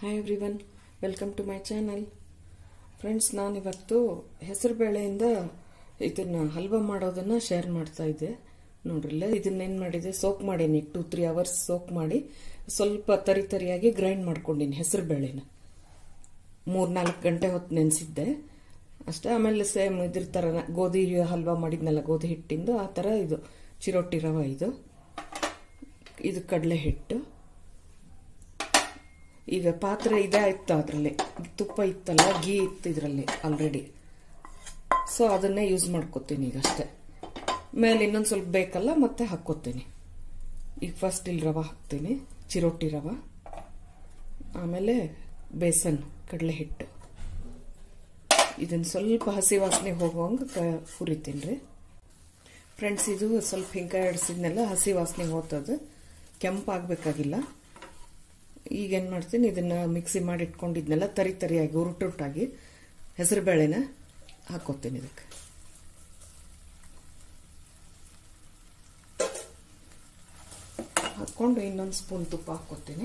hi everyone welcome to my channel friends ನಾನಿವತ್ತು ಹೆಸರುಬೇಳೆಯಿಂದ ಇದನ್ನ ಹಲ್ವಾ ಮಾಡೋದನ್ನ ಶೇರ್ ಮಾಡ್ತಾ ಇದ್ದೆ ನೋಡ್ರಿಲ್ಲ ಇದನ್ನೇನು ಮಾಡಿದೆ ಸೋಕ್ ಮಾಡೀನಿ ಟೂ ತ್ರೀ ಅವರ್ಸ್ ಸೋಕ್ ಮಾಡಿ ಸ್ವಲ್ಪ ತರಿ ತರಿಯಾಗಿ ಗ್ರೈಂಡ್ ಮಾಡ್ಕೊಂಡಿನಿ ಹೆಸರುಬೇಳೆನ ಮೂರ್ನಾಲ್ಕು ಗಂಟೆ ಹೊತ್ತು ನೆನೆಸಿದ್ದೆ ಅಷ್ಟೇ ಆಮೇಲೆ ಸೇಮ್ ಇದ್ರ ಥರ ಗೋಧಿ ಹಲ್ವಾ ಮಾಡಿದ್ನಲ್ಲ ಗೋಧಿ ಹಿಟ್ಟಿಂದು ಆ ಥರ ಇದು ಚಿರೋಟಿ ರವೆ ಇದು ಇದು ಕಡಲೆ ಹಿಟ್ಟು ಈಗ ಪಾತ್ರೆ ಇದೇ ಇತ್ತು ಅದರಲ್ಲಿ ತುಪ್ಪ ಇತ್ತಲ್ಲ ಗೀ ಇತ್ತು ಇದರಲ್ಲಿ ಆಲ್ರೆಡಿ ಸೊ ಅದನ್ನೇ ಯೂಸ್ ಮಾಡ್ಕೋತೀನಿ ಈಗ ಅಷ್ಟೇ ಮೇಲೆ ಇನ್ನೊಂದು ಸ್ವಲ್ಪ ಬೇಕಲ್ಲ ಮತ್ತೆ ಹಾಕ್ಕೋತೀನಿ ಈಗ ಫಸ್ಟ್ ಇಲ್ಲಿ ರವೆ ಹಾಕ್ತೀನಿ ಚಿರೋಟಿ ರವೆ ಆಮೇಲೆ ಬೇಸನ್ ಕಡಲೆ ಹಿಟ್ಟು ಇದನ್ನು ಸ್ವಲ್ಪ ಹಸಿ ವಾಸನೆ ಹೋಗುವಂಗೆ ಕ ಹುರಿತೀನಿ ರೀ ಫ್ರೆಂಡ್ಸ್ ಇದು ಸ್ವಲ್ಪ ಹಿಂಗೆ ಆಡಿಸಿದ್ನೆಲ್ಲ ಹಸಿ ವಾಸನೆ ಹೋಗ್ತದೆ ಕೆಂಪಾಗಬೇಕಾಗಿಲ್ಲ ಈಗೇನು ಮಾಡ್ತೀನಿ ಇದನ್ನು ಮಿಕ್ಸಿ ಮಾಡಿ ಇಟ್ಕೊಂಡಿದ್ನೆಲ್ಲ ತರಿ ತರಿಯಾಗಿ ಉರುಟುರುಟಾಗಿ ಹೆಸರು ಬೇಳೆನ ಹಾಕೋತೀನಿ ಇದಕ್ಕೆ ಹಾಕ್ಕೊಂಡು ಇನ್ನೊಂದು ಸ್ಪೂನ್ ತುಪ್ಪ ಹಾಕ್ಕೋತೀನಿ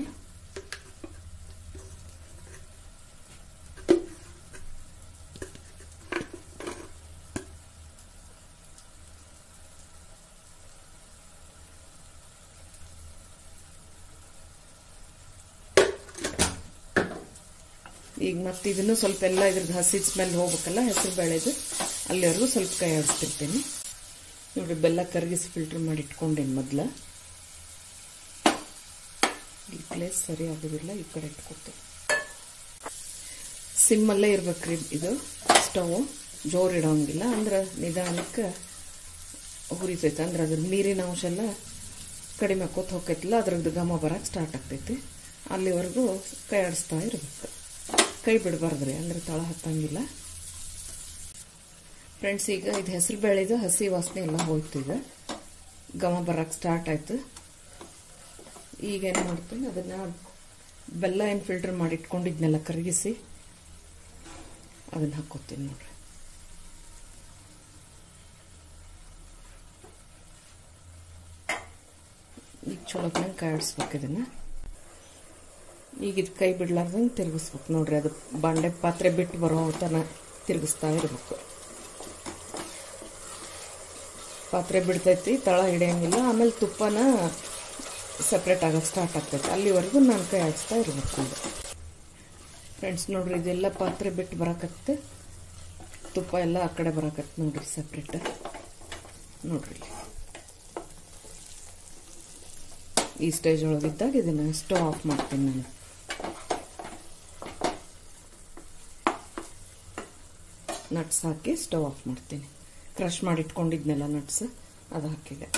ಈಗ ಮತ್ತೆ ಇದನ್ನು ಸ್ವಲ್ಪ ಎಲ್ಲ ಇದ್ರದ್ದು ಹಸಿ ಸ್ಮೆಲ್ ಹೋಗ್ಬೇಕಲ್ಲ ಹೆಸರು ಬೇಳೆದು ಅಲ್ಲಿವರೆಗೂ ಸ್ವಲ್ಪ ಕೈ ಆಡಿಸ್ತಿರ್ತೀನಿ ನೋಡಿ ಬೆಲ್ಲ ಕರಗಿಸಿ ಫಿಲ್ಟರ್ ಮಾಡಿ ಇಟ್ಕೊಂಡೇನು ಮೊದಲ ಈ ಪ್ಲೇಸ್ ಸರಿ ಆಗೋದಿಲ್ಲ ಈ ಕಡೆ ಇಟ್ಕೊತೀನಿ ಸಿಮ್ಮಲ್ಲೇ ಇರ್ಬೇಕ್ರಿ ಇದು ಸ್ಟವ್ ಜೋರು ಇಡೋಂಗಿಲ್ಲ ಅಂದ್ರೆ ನಿಧಾನಕ್ಕೆ ಹುರಿತೈತೆ ಅಂದ್ರೆ ಅದ್ರ ನೀರಿನ ಅಂಶ ಎಲ್ಲ ಕಡಿಮೆ ಆಕೋತ ಹೋಗ್ತೈತಿಲ್ಲ ಅದ್ರದ್ದು ಘಮ ಬರಕ್ಕೆ ಸ್ಟಾರ್ಟ್ ಆಗ್ತೈತಿ ಅಲ್ಲಿವರೆಗೂ ಕೈ ಆಡಿಸ್ತಾ ಇರ್ಬೇಕು ಕೈ ಬಿಡಬಾರ್ದ್ರಿ ಅಂದ್ರೆ ತಳ ಹತ್ತಂಗಿಲ್ಲ ಫ್ರೆಂಡ್ಸ್ ಈಗ ಇದು ಹೆಸರು ಬೇಳೆದು ಹಸಿ ವಾಸನೆ ಎಲ್ಲ ಹೋಯ್ತು ಈಗ ಘಮ ಬರಕ್ಕೆ ಸ್ಟಾರ್ಟ್ ಆಯ್ತು ಈಗ ಏನು ಮಾಡ್ತೀನಿ ಅದನ್ನ ಬೆಲ್ಲ ಏನು ಫಿಲ್ಟರ್ ಮಾಡಿ ಇಟ್ಕೊಂಡಿದ್ನೆಲ್ಲ ಕರಗಿಸಿ ಅದನ್ನ ಹಾಕೋತೀನಿ ನೋಡ್ರಿ ಈಗ ಚಲೋತ್ನಂಗೆ ಕಾಯಿಸ್ಬೇಕು ಇದನ್ನ ಈಗ ಇದು ಕೈ ಬಿಡ್ಲಾರ್ದಂಗೆ ತಿರುಗಿಸ್ಬೇಕು ನೋಡ್ರಿ ಅದು ಬಾಂಡೆ ಪಾತ್ರೆ ಬಿಟ್ಟು ಬರೋ ತನ ತಿರುಗಿಸ್ತಾ ಇರ್ಬೇಕು ಪಾತ್ರೆ ಬಿಡ್ತೈತಿ ತಳ ಹಿಡಿಯಂಗಿಲ್ಲ ಆಮೇಲೆ ತುಪ್ಪನ ಸಪ್ರೇಟ್ ಆಗೋಕೆ ಸ್ಟಾರ್ಟ್ ಆಗ್ತೈತಿ ಅಲ್ಲಿವರೆಗೂ ನಾನು ಕೈ ಆಡಿಸ್ತಾ ಇರಬೇಕು ಈಗ ಫ್ರೆಂಡ್ಸ್ ನೋಡ್ರಿ ಇದೆಲ್ಲ ಪಾತ್ರೆ ಬಿಟ್ಟು ಬರಕತ್ತೆ ತುಪ್ಪ ಎಲ್ಲ ಆ ಕಡೆ ಬರಕತ್ತೆ ನೋಡ್ರಿ ಸಪ್ರೇಟ್ ನೋಡ್ರಿ ಈ ಸ್ಟೇಜ್ ಒಳಗಿದ್ದಾಗ ಇದನ್ನು ಸ್ಟವ್ ಆಫ್ ಮಾಡ್ತೀನಿ ನಾನು ನಟ್ಸ್ ಹಾಕಿ ಸ್ಟವ್ ಆಫ್ ಮಾಡ್ತೀನಿ ಕ್ರಷ್ ಮಾಡಿ ಇಟ್ಕೊಂಡಿದ್ನೆಲ್ಲ ನಟ್ಸ್ ಅದು ಹಾಕಿದೆ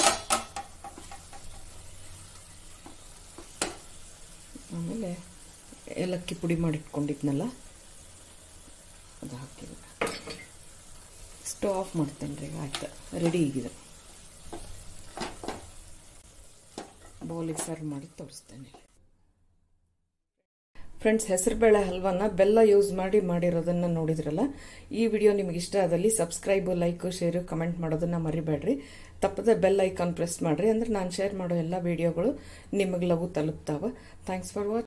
ಆಮೇಲೆ ಏಲಕ್ಕಿ ಪುಡಿ ಮಾಡಿ ಇಟ್ಕೊಂಡಿದ್ನಲ್ಲ ಅದು ಹಾಕಿದೆ ಸ್ಟವ್ ಆಫ್ ಮಾಡ್ತೇನೆ ರೀ ಆಯ್ತು ರೆಡಿ ಈಗಿದೆ ಬೌಲಿಗೆ ಸರ್ವ್ ಮಾಡಿ ತೋರಿಸ್ತೇನೆ ಫ್ರೆಂಡ್ಸ್ ಹೆಸರುಬೇಳೆ ಹಲ್ವಾನ ಬೆಲ್ಲ ಯೂಸ್ ಮಾಡಿ ಮಾಡಿರೋದನ್ನ ನೋಡಿದ್ರಲ್ಲ ಈ ವಿಡಿಯೋ ನಿಮ್ಗೆ ಇಷ್ಟ ಆದಲ್ಲಿ ಸಬ್ಸ್ಕ್ರೈಬು ಲೈಕು ಶೇರು ಕಮೆಂಟ್ ಮಾಡೋದನ್ನ ಮರಿಬೇಡ್ರಿ ತಪ್ಪದೆ ಬೆಲ್ ಐಕಾನ್ ಪ್ರೆಸ್ ಮಾಡ್ರಿ ಅಂದ್ರೆ ನಾನು ಶೇರ್ ಮಾಡೋ ಎಲ್ಲ ವಿಡಿಯೋಗಳು ನಿಮಗೆ ಲಘು ತಲುಪ್ತಾವ ಥ್ಯಾಂಕ್ಸ್ ಫಾರ್ ವಾಚ್